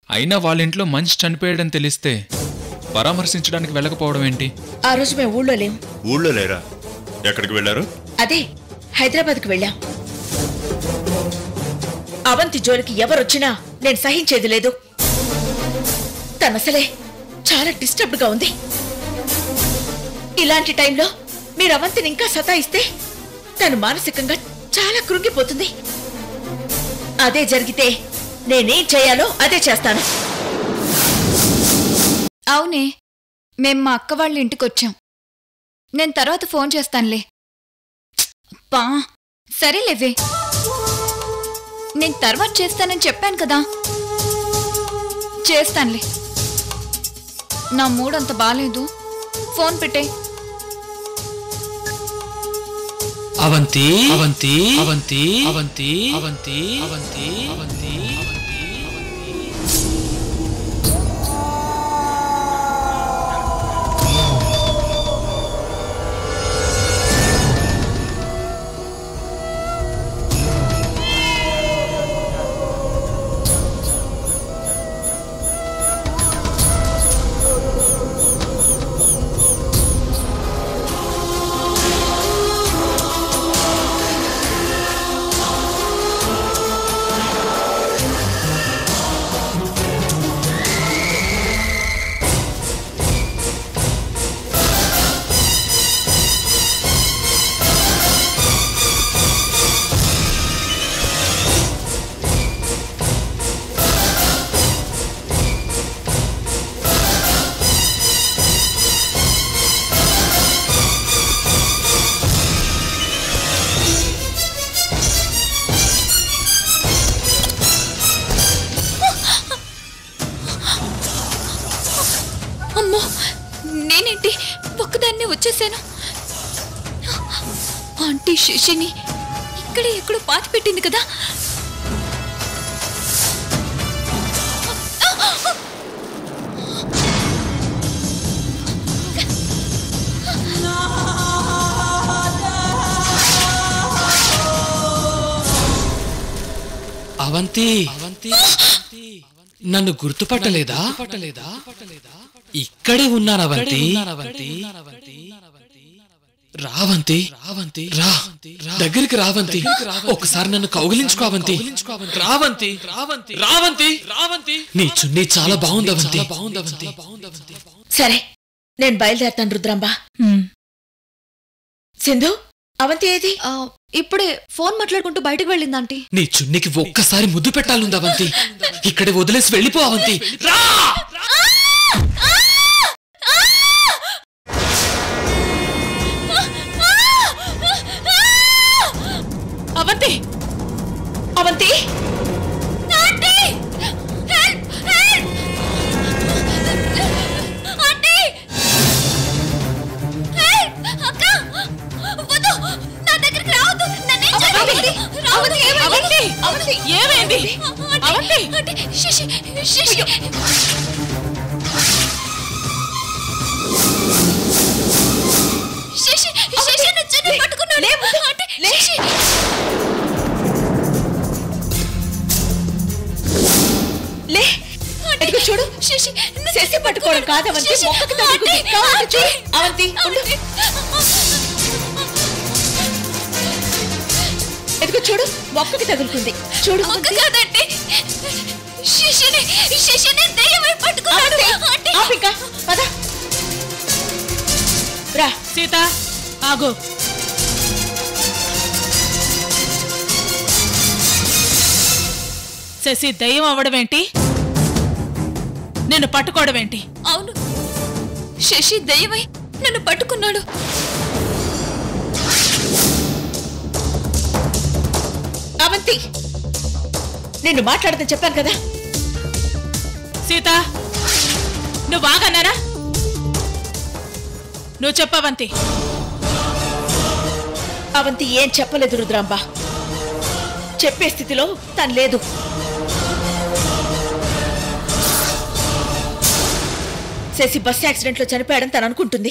అయినా వాళ్ళ ఇంట్లో మనిషి చనిపోయాడని తెలిస్తే పరామర్శించడానికి వెళ్ళకపోవడం ఏంటి ఆ రోజు మేము ఊళ్ళో లేం ఊళ్ళో లేరా ఎక్కడికి వెళ్ళారు అదే హైదరాబాద్కు వెళ్ళాం అవంతి జోలికి ఎవరొచ్చినా నేను సహించేది లేదు తనసలే చాలా డిస్టర్బ్డ్ గా ఉంది ఇలాంటి టైంలో మీరు అవంతిని ఇంకా సతాయిస్తే తను మానసికంగా చాలా కృంగిపోతుంది అదే జరిగితే నేనేం చేయాలో అదే చేస్తాను అవునే మేం మా అక్క వాళ్ళ ఇంటికి వచ్చాం నేను తర్వాత ఫోన్ చేస్తానులే పా సరేలేవే నేను తర్వాత చేస్తానని చెప్పాను కదా చేస్తానులే నా మూడ్ అంత బాగాలేదు ఫోన్ పెట్టే అవంతి అవంతి అవంతి అవంతి అవంతి అవంతి అవంతి అమ్మో నేనేంటి ఒక్కదాన్నే వచ్చేసాను ఆంటీ శశిని ఇక్కడే ఎక్కడో పాతి పెట్టింది కదా అవంతి అవంతి నన్ను గుర్తుపట్టలేదా పట్టలేదా ఇక్కడే ఉన్నాను అవంతి రావంతి రావంతి రా దగ్గరికి రావంతి ఒకసారి నన్ను కౌగిలించుకోవంతి రావంతి రావంతి రావంతి రావంతి నీ చున్నీ చాలా బాగుంది అవంతి బాగుంది అవంతి బాగుంది సరే నేను బయలుదేరుతాను రుద్రాంబ సింధు అవంతి ఏది ఆ, ఇప్పుడే ఫోన్ మాట్లాడుకుంటూ బయటకు వెళ్ళింది ఆంటీ నీ చున్నికి ఒక్కసారి ముద్దు పెట్టాలుంది అవంతి ఇక్కడే వదిలేసి వెళ్ళిపో అవంతి రా అవంతి అవంతి ఏమైంది శశి శశి శశి శశి నన్ను పట్టుకున్నాడు అంటే శశి లే ఇదిగో చూడు శశి శశి పట్టుకోవడం కాదు అవంతి మొక్కకి తగులుకుంది కావాలంటే చూడు అవంతి ఉండు ఇదిగో చూడు మొక్కకి తగులుకుంది చూడు మొక్క కాదండి శశిని శశిని దయ్యమై పట్టుకున్నాడు అంటే ఆపిక పద రా సీత ఆగు శశి దయ్యం అవ్వడం ఏంటి నిన్ను పట్టుకోవడం ఏంటి అవును శశి దయ్యమై నన్ను పట్టుకున్నాడు అవంతి నిన్ను మాట్లాడదని చెప్పాను కదా సీత నువ్వు బాగన్నారా నువ్వు చెప్పవంతి అవంతి ఏం చెప్పలేదు రుద్రాంబ చెప్పే స్థితిలో తను లేదు శశి బస్ యాక్సిడెంట్ లో చనిపోయాడని తను అనుకుంటుంది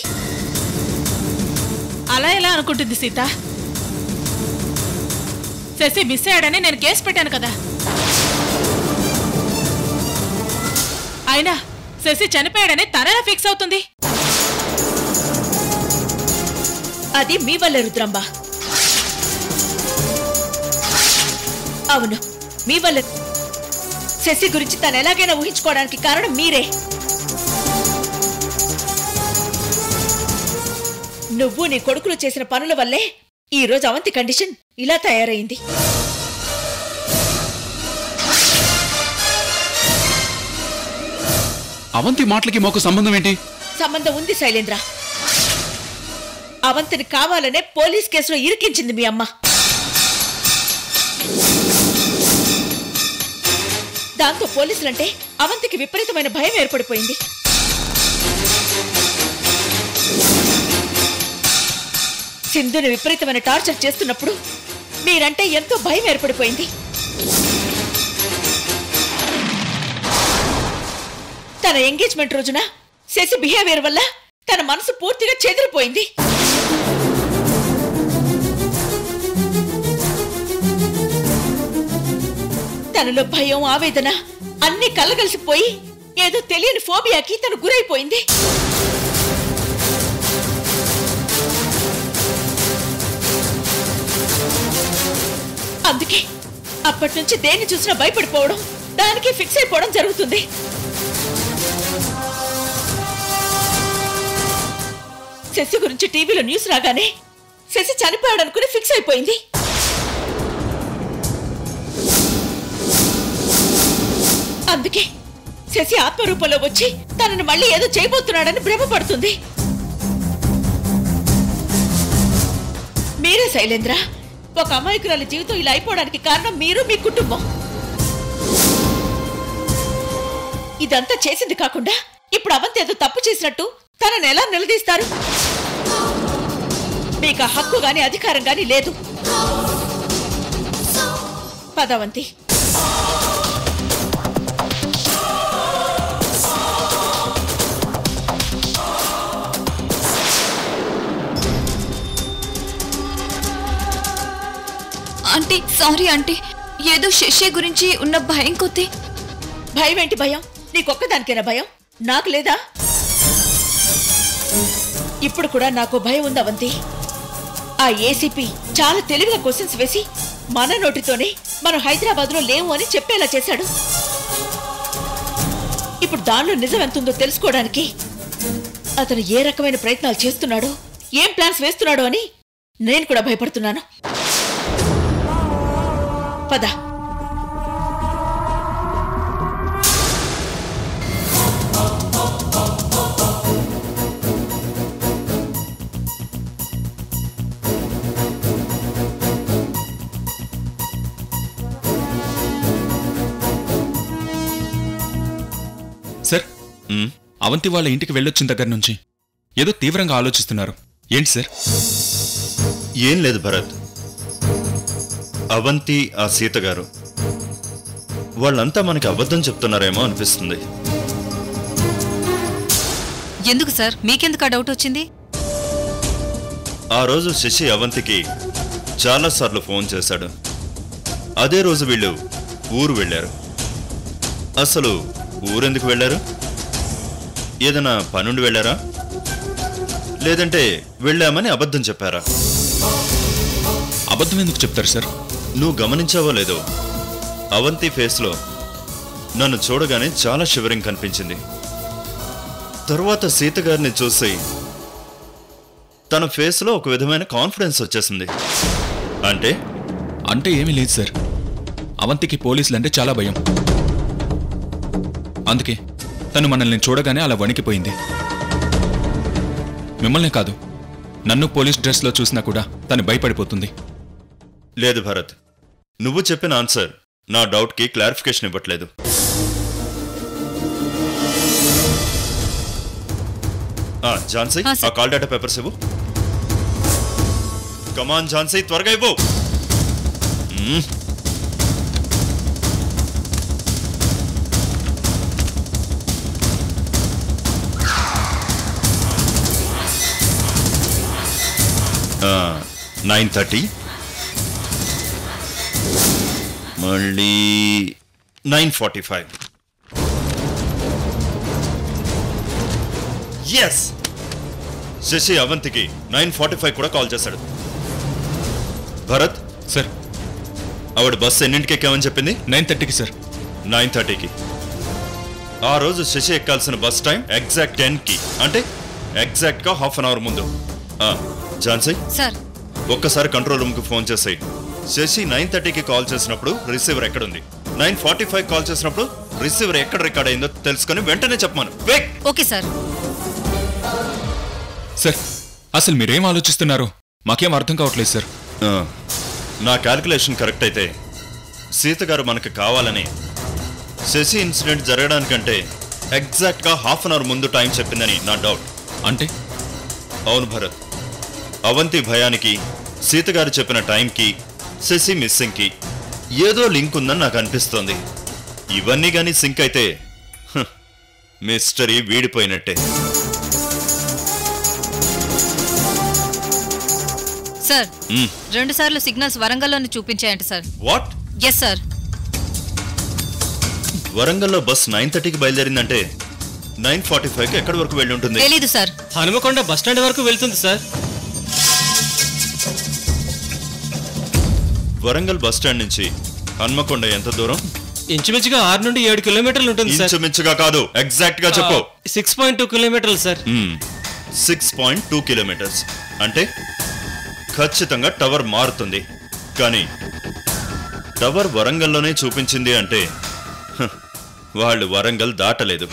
అలా ఎలా అనుకుంటుంది సీత శశి మిస్ అయ్యాడని నేను కేసు పెట్టాను కదా అయినా శశి చనిపోయాడని తనలా ఫిక్స్ అవుతుంది అది మీ వల్ల రుద్రంబ అవును మీ వల్ల శశి గురించి తను ఎలాగైనా ఊహించుకోవడానికి కారణం మీరే నువ్వు నీ కొడుకులు చేసిన పనుల వల్లే ఈ రోజు అవంతి కండిషన్ ఇలా తయారైంది అవంతి మాటలకి మాకు సంబంధం ఏంటి సంబంధం ఉంది శైలేంద్ర అవంతిని కావాలనే పోలీస్ కేసులో ఇరికించింది మీ అమ్మ దాంతో పోలీసులంటే అవంతికి విపరీతమైన భయం ఏర్పడిపోయింది సింధుని విపరీతమైన టార్చర్ చేస్తున్నప్పుడు మీరంటే ఎంతో భయం ఏర్పడిపోయింది తన ఎంగేజ్మెంట్ రోజున శశి బిహేవియర్ వల్ల తన మనసు పూర్తిగా చెదిరిపోయింది తనలో భయం ఆవేదన అన్ని కలగలిసిపోయి ఏదో తెలియని ఫోబియాకి తను గురైపోయింది అందుకే అప్పటి నుంచి దేన్ని చూసినా భయపడిపోవడం దానికి ఫిక్స్ అయిపోవడం జరుగుతుంది శశి గురించి టీవీలో న్యూస్ రాగానే శశి చనిపోయాడు అనుకుని ఫిక్స్ అయిపోయింది అందుకే శశి ఆత్మరూపంలో వచ్చి తనని మళ్ళీ ఏదో చేయబోతున్నాడని భ్రమపడుతుంది మీరే శైలేంద్ర ఒక అమాయకురాలి జీవితం ఇలా అయిపోవడానికి కారణం మీరు మీ కుటుంబం ఇదంతా చేసింది కాకుండా ఇప్పుడు అవంతి ఏదో తప్పు చేసినట్టు తనని ఎలా నిలదీస్తారు మీకు ఆ హక్కు గాని అధికారం గాని లేదు పదవంతి ఆంటీ సారీ ఆంటీ ఏదో శశి గురించి ఉన్న భయం కొద్దీ భయం ఏంటి భయం నీకొక్కదానికేనా భయం నాకు లేదా ఇప్పుడు కూడా నాకు భయం ఉంది అవంతి ఆ ఏసీపీ చాలా తెలివిగా క్వశ్చన్స్ వేసి మన నోటితోనే మనం హైదరాబాద్ లో లేవు అని చెప్పేలా చేశాడు ఇప్పుడు దానిలో నిజం ఎంతుందో తెలుసుకోవడానికి అతను ఏ రకమైన ప్రయత్నాలు చేస్తున్నాడో ఏం ప్లాన్స్ వేస్తున్నాడో అని నేను కూడా భయపడుతున్నాను పద సార్ ఉమ్, అవంతి వాళ్ళ ఇంటికి వెళ్ళొచ్చిన దగ్గర నుంచి ఏదో తీవ్రంగా ఆలోచిస్తున్నారు ఏంటి సార్ ఏం లేదు భరత్ అవంతి ఆ సీత గారు వాళ్ళంతా మనకి అబద్ధం చెప్తున్నారేమో అనిపిస్తుంది ఎందుకు సార్ మీకెందుకు ఆ డౌట్ వచ్చింది ఆ రోజు శశి అవంతికి చాలాసార్లు ఫోన్ చేశాడు అదే రోజు వీళ్ళు ఊరు వెళ్ళారు అసలు ఊరెందుకు వెళ్ళారు ఏదైనా పనుండి వెళ్ళారా లేదంటే వెళ్ళామని అబద్ధం చెప్పారా అబద్ధం ఎందుకు చెప్తారు సార్ నువ్వు గమనించావో లేదో అవంతి ఫేస్లో నన్ను చూడగానే చాలా షివరింగ్ కనిపించింది తరువాత సీత గారిని చూసి తన ఫేస్లో ఒక విధమైన కాన్ఫిడెన్స్ వచ్చేసింది అంటే అంటే ఏమీ లేదు సార్ అవంతికి పోలీసులు అంటే చాలా భయం అందుకే తను మనల్ని చూడగానే అలా వణికిపోయింది మిమ్మల్నే కాదు నన్ను పోలీస్ డ్రెస్లో చూసినా కూడా తను భయపడిపోతుంది లేదు భరత్ నువ్వు చెప్పిన ఆన్సర్ నా డౌట్కి క్లారిఫికేషన్ ఇవ్వట్లేదు ఆ, ఝాన్సీ ఆ, ఆ సార్. కాల్ డేటా పేపర్స్ ఇవ్వు కమాన్ ఝాన్సీ త్వరగా ఇవ్వు మ్మ్. నైన్ థర్టీ మళ్ళీ nine forty five yes Shashi అవంతికి నైన్ ఫార్టీ ఫైవ్ కూడా కాల్ చేశాడు భరత్ సార్ ఆవిడ బస్సు ఎన్నింటికి ఎక్కామని చెప్పింది నైన్ థర్టీకి సార్ నైన్ థర్టీకి ఆ రోజు శశి ఎక్కాల్సిన బస్ టైం ఎగ్జాక్ట్ టెన్కి అంటే ఎగ్జాక్ట్గా హాఫ్ అన్ అవర్ ముందు ఆ, ఝాన్సీ సార్ ఒక్కసారి కంట్రోల్ రూమ్కి ఫోన్ చేసాయి శశి నైన్ థర్టీకి కాల్ చేసినప్పుడు రిసీవర్ ఎక్కడుంది నైన్ ఫార్టీ ఫైవ్ కాల్ చేసినప్పుడు రిసీవర్ ఎక్కడ రికార్డ్ అయిందో తెలుసుకొని వెంటనే చెప్పమాను వేక్ ఓకే సార్ సార్ అసలు మీరేం ఆలోచిస్తున్నారు మాకేం అర్థం కావట్లేదు సార్ ఆ, నా క్యాల్కులేషన్ కరెక్ట్ అయితే సీత గారు మనకు కావాలని శశి ఇన్సిడెంట్ జరగడానికంటే ఎగ్జాక్ట్గా హాఫ్ అన్ అవర్ ముందు టైం చెప్పిందని నా డౌట్ అంటే అవును భరత్ అవంతి భయానికి సీత గారు చెప్పిన టైంకి శశి మిస్సింగ్కి ఏదో లింక్ ఉందని నాకు అనిపిస్తోంది ఇవన్నీ కానీ సింక్ అయితే హ్, మిస్టరీ వీడిపోయినట్టే సార్ మ్, రెండు సార్లు సిగ్నల్స్ వరంగల్లోనే చూపించాయంట సార్ వాట్ ఎస్ సార్ వరంగల్లో బస్ నైన్ థర్టీకి బయలుదేరిందంటే నైన్ ఫార్టీ ఫైవ్కి ఎక్కడి వరకు వెళ్ళి ఉంటుంది తెలీదు సార్ హనుమకొండ బస్ స్టాండ్ వరకు వెళ్తుంది సార్ వరంగల్ బస్ స్టాండ్ నుంచి హన్మకొండ ఎంత దూరం ఇంచుమించుగా ఆరు నుండి ఏడు కిలోమీటర్లు ఉంటుంది సార్ ఇంచుమించుగా కాదు ఎగ్జాక్ట్ గా చెప్పు సిక్స్ పాయింట్ టూ కిలోమీటర్లు sir six point two kilometres అంటే ఖచ్చితంగా టవర్ మారుతుంది కానీ టవర్ వరంగల్లోనే చూపించింది అంటే హ, వాళ్ళు వరంగల్ దాటలేదు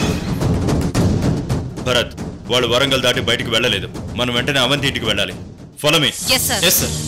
భరత్ వాళ్ళు వరంగల్ దాటి బయటికి వెళ్ళలేదు మనం వెంటనే అవంతి ఇంటికి వెళ్ళాలి ఫలమే yes sir yes sir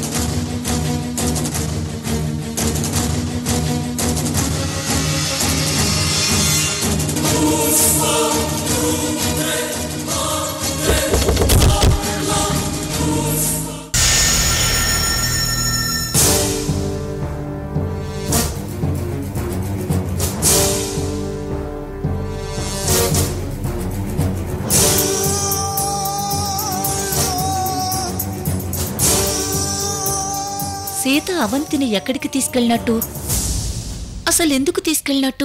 Sita అవంతిని ఎక్కడికి తీసుకెళ్ళినట్టు అసలు ఎందుకు తీసుకెళ్ళినట్టు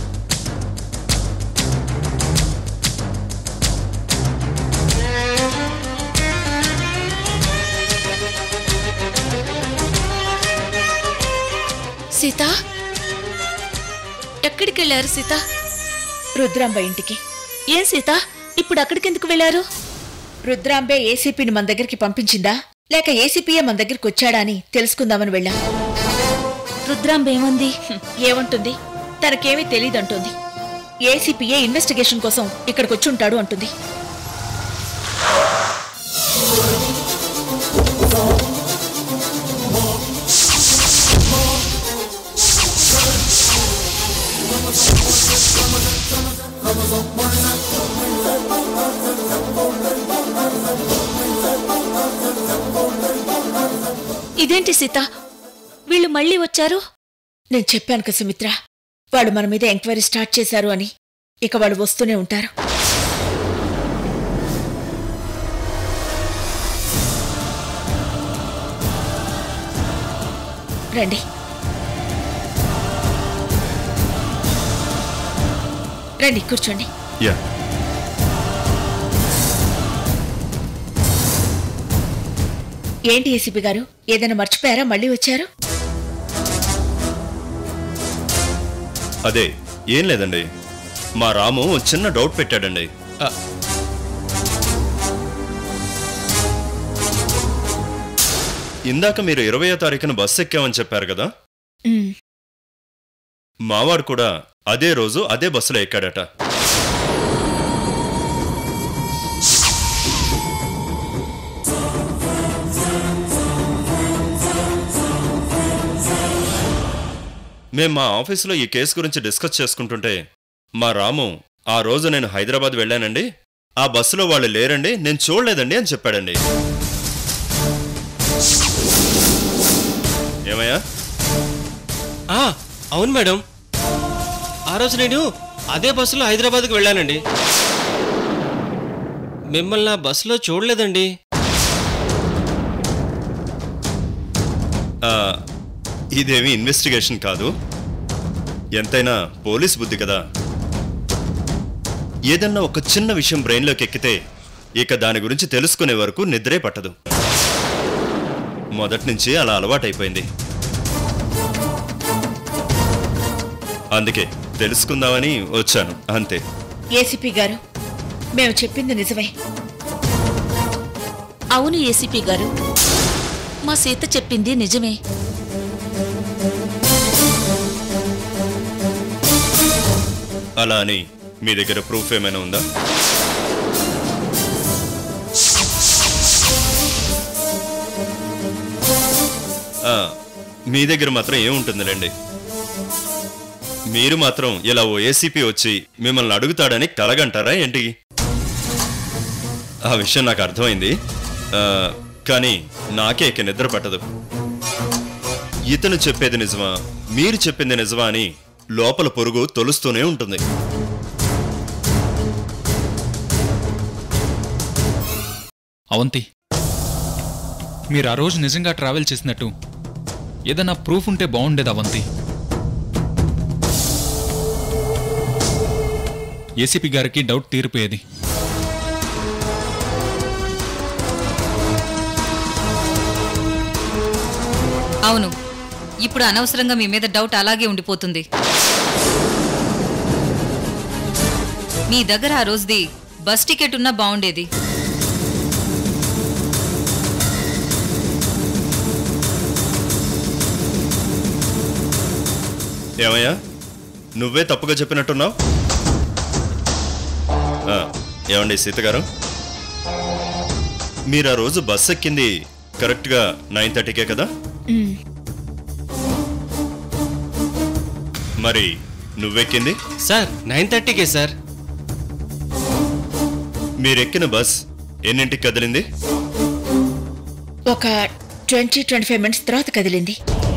సీత ఎక్కడికి వెళ్ళారు సీత రుద్రాంబ ఇంటికి ఏం సీత ఇప్పుడు అక్కడికి ఎందుకు వెళ్ళారు రుద్రాంబే ఏసీపీని మన దగ్గరికి పంపించిందా లేక ఏసీపీయే మన దగ్గరికి వచ్చాడా అని తెలుసుకుందామని వెళ్ళా రుద్రాంబ ఏమంది ఏమంటుంది తనకేమీ తెలియదంటుంది ఏసీపీఏ ఇన్వెస్టిగేషన్ కోసం ఇక్కడికి వచ్చి ఉంటాడు అంటుంది ఇదేంటి సీత వీళ్ళు మళ్ళీ వచ్చారు నేను చెప్పాను కదా సుమిత్ర వాళ్ళు మన మీద ఎంక్వైరీ స్టార్ట్ చేశారు అని ఇక వాళ్ళు వస్తూనే ఉంటారు రండి రండి కూర్చోండి యా ఏంటి ఏసీపీ గారు ఏదైనా మర్చిపోయారా మళ్ళీ వచ్చారు అదే ఏం లేదండి మా రాము చిన్న డౌట్ పెట్టాడండి ఆ, ఇందాక మీరు ఇరవయో తారీఖున బస్సు ఎక్కామని చెప్పారు కదా ఉమ్, మావాడు కూడా అదే రోజు అదే బస్సులో ఎక్కాడట మేం మా ఆఫీసులో ఈ కేసు గురించి డిస్కస్ చేసుకుంటుంటే మా రాము ఆ రోజు నేను హైదరాబాద్ వెళ్ళానండి ఆ బస్సులో వాళ్ళు లేరండి నేను చూడలేదండి అని చెప్పాడండి ఏమయ్యా ఆ, అవును మేడం ఆ రోజు నేను అదే బస్సులో హైదరాబాద్కి వెళ్ళానండి మిమ్మల్ని ఆ బస్సులో చూడలేదండి ఆ, ఇదేమి ఇన్వెస్టిగేషన్ కాదు ఎంతైనా పోలీస్ బుద్ధి కదా ఏదన్నా ఒక చిన్న విషయం బ్రెయిన్లోకి ఎక్కితే ఇక దాని గురించి తెలుసుకునే వరకు నిద్రే పట్టదు మొదటి నుంచి అలా అలవాటైపోయింది అందుకే తెలుసుకుందామని వచ్చాను అంతే ఏసీపీ గారు మేము చెప్పింది నిజమే అవును ఏసీపీ గారు మా సీత చెప్పింది నిజమే అలా అని మీ దగ్గర ప్రూఫ్ ఏమైనా ఉందా ఆ, మీ దగ్గర మాత్రం ఏముంటుందిలేండి మీరు మాత్రం ఇలా ఓ ఏసీపీ వచ్చి మిమ్మల్ని అడుగుతాడని కలగంటారా ఏంటి ఆ విషయం నాకు అర్థమైంది ఆ, కానీ నాకే ఇక నిద్ర పట్టదు ఇతను చెప్పేది నిజమా మీరు చెప్పింది నిజమా అని లోపల పొరుగు తొలుస్తూనే ఉంటుంది అవంతి మీరు ఆ రోజు నిజంగా ట్రావెల్ చేసినట్టు ఏదైనా ప్రూఫ్ ఉంటే బాగుండేది అవంతి ఏసీపీ గారికి డౌట్ తీరిపోయేది అవును ఇప్పుడు అనవసరంగా మీ మీద డౌట్ అలాగే ఉండిపోతుంది మీ దగ్గర ఆ రోజుది బస్ టికెట్ ఉన్నా బాగుండేది ఏమయ్యా నువ్వే తప్పుగా చెప్పినట్టున్నావు ఆ, ఏమండి సీత గారు మీరు ఆ రోజు బస్ ఎక్కింది కరెక్ట్గా నైన్ థర్టీకే కదా మరి నువ్వెక్కింది సార్ నైన్ థర్టీకే సార్ మీరెక్కిన బస్ ఎన్నింటికి కదిలింది ఒక ట్వంటీ ట్వంటీ ఫైవ్ మినిట్స్ తర్వాత కదిలింది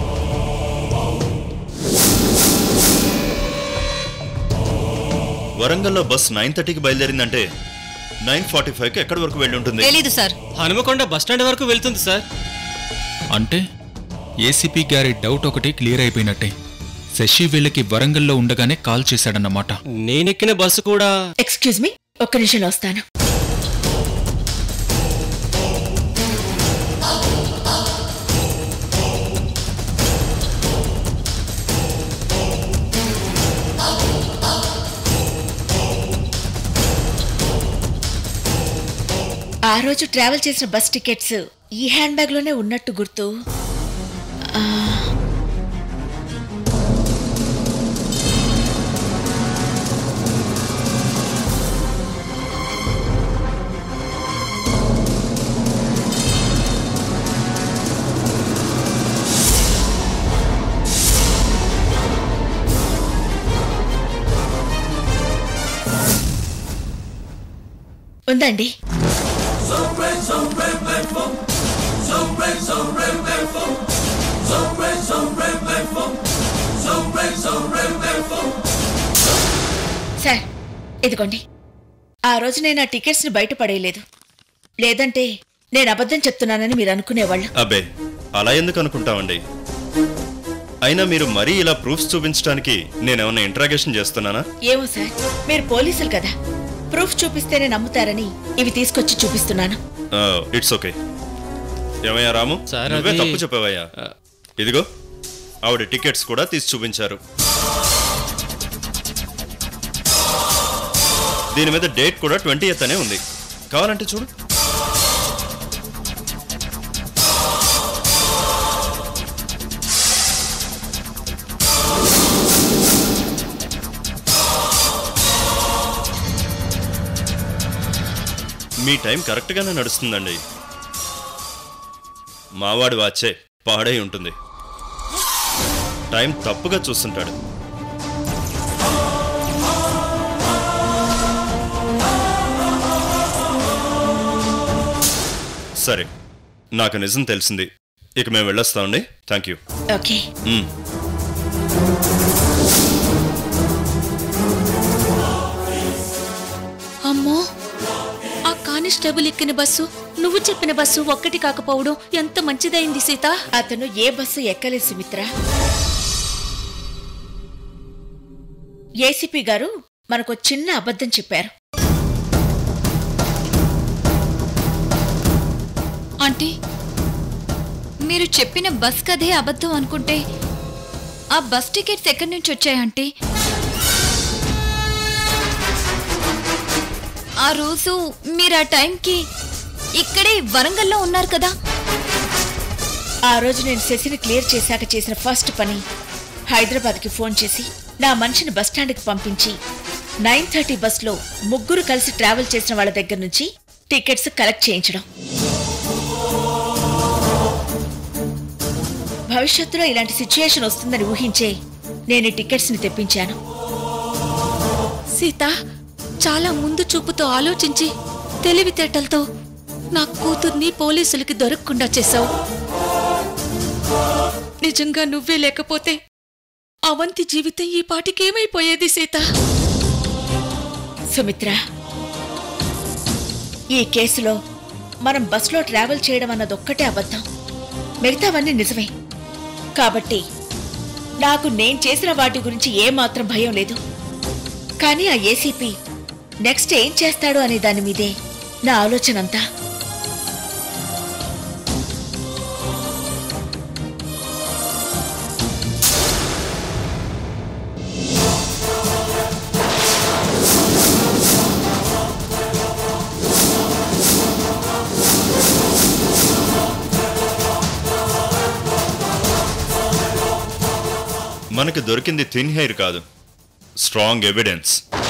వరంగల్లో బస్ నైన్ థర్టీకి బయలుదేరిందంటే నైన్ ఫార్టీ ఫైవ్కి ఎక్కడి వరకు వెళ్ళి ఉంటుంది తెలీదు సార్ హనుమకొండ బస్ స్టాండ్ వరకు వెళ్తుంది సార్ అంటే ఏసీపీ గారి డౌట్ ఒకటి క్లియర్ అయిపోయినట్టే శశి వీళ్ళకి వరంగల్లో ఉండగానే కాల్ చేశాడన్నమాట నేనెక్కిన బస్సు కూడా ఎక్స్క్యూజ్ మీ ఒక్క నిమిషంలో వస్తాను ఆ రోజు ట్రావెల్ చేసిన బస్ టికెట్స్ ఈ హ్యాండ్ బ్యాగ్ లోనే ఉన్నట్టు గుర్తు ఆ, ఉందండి సార్ ఇదిగోండి ఆ రోజు నేను ఆ టికెట్స్ని బయటపడేయలేదు లేదంటే నేను అబద్ధం చెప్తున్నానని మీరు అనుకునేవాళ్ళు అబ్బే అలా ఎందుకు అనుకుంటామండి అయినా మీరు మరీ ఇలా ప్రూఫ్స్ చూపించడానికి నేనేమన్నా ఇంట్రాగేషన్ చేస్తున్నానా ఏమో సార్ మీరు పోలీసులు కదా ప్రూఫ్ చూపిస్తేనే నమ్ముతారని ఇవి తీసుకొచ్చి చూపిస్తున్నాను ఇట్స్ ఓకే ఏమయ్యా రాము సార్, నువ్వే అది- తప్పు చెప్పావయ్యా ఇదిగో ఆవిడ టికెట్స్ కూడా తీసి చూపించారు దీని మీద డేట్ కూడా ట్వంటీ అనే ఉంది కావాలంటే చూడు మీ టైం కరెక్ట్గానే నడుస్తుందండి మావాడి వాచే పాడై ఉంటుంది టైం తప్పుగా చూస్తుంటాడు సరే నాకు నిజం తెలిసింది ఇక మేము వెళ్ళొస్తామండి థ్యాంక్ యూ ఓకే మ్మ్. అమ్మో ఆ కానిస్టేబుల్ ఎక్కిన బస్సు నువ్వు చెప్పిన బస్సు ఒక్కటి కాకపోవడం ఎంత మంచిదైంది సీత అతను ఏ బస్సు ఎక్కలేదు సుమిత్ర ఏసీపీ గారు మనకు చిన్న అబద్ధం చెప్పారు ఆంటీ మీరు చెప్పిన బస్ కదే అబద్ధం అనుకుంటే ఆ బస్ టికెట్స్ ఎక్కడి నుంచి వచ్చాయి ఆంటీ ఆ రోజు మీరు ఆ టైంకి ఇక్కడే వరంగల్లో ఉన్నారు కదా ఆ రోజు నేను శశిని క్లియర్ చేశాక చేసిన ఫస్ట్ పని హైదరాబాద్కి ఫోన్ చేసి నా మనిషిని బస్టాండ్కి పంపించి నైన్ థర్టీ బస్లో ముగ్గురు కలిసి ట్రావెల్ చేసిన వాళ్ళ దగ్గర నుంచి టికెట్స్ కలెక్ట్ చేయించడం భవిష్యత్తులో ఇలాంటి సిచ్యుయేషన్ వస్తుందని ఊహించే నేను ఈ టికెట్స్ని తెప్పించాను సీత చాలా ముందు చూపుతో ఆలోచించి తెలివితేటలతో నా కూతుర్ని పోలీసులకి దొరకకుండా చేశావు నిజంగా నువ్వే లేకపోతే అవంతి జీవితం ఈ పాటికేమైపోయేది సీత సుమిత్ర ఈ కేసులో మనం బస్సులో ట్రావెల్ చేయడం అన్నదొక్కటే అబద్ధం మిగతావన్నీ నిజమే కాబట్టి నాకు నేను చేసిన వాటి గురించి ఏమాత్రం భయం లేదు కానీ ఆ ఏసీపీ నెక్స్ట్ ఏం చేస్తాడు అనే దాని మీదే నా ఆలోచన అంతా మనకు దొరికింది థిన్ హెయిర్ కాదు స్ట్రాంగ్ ఎవిడెన్స్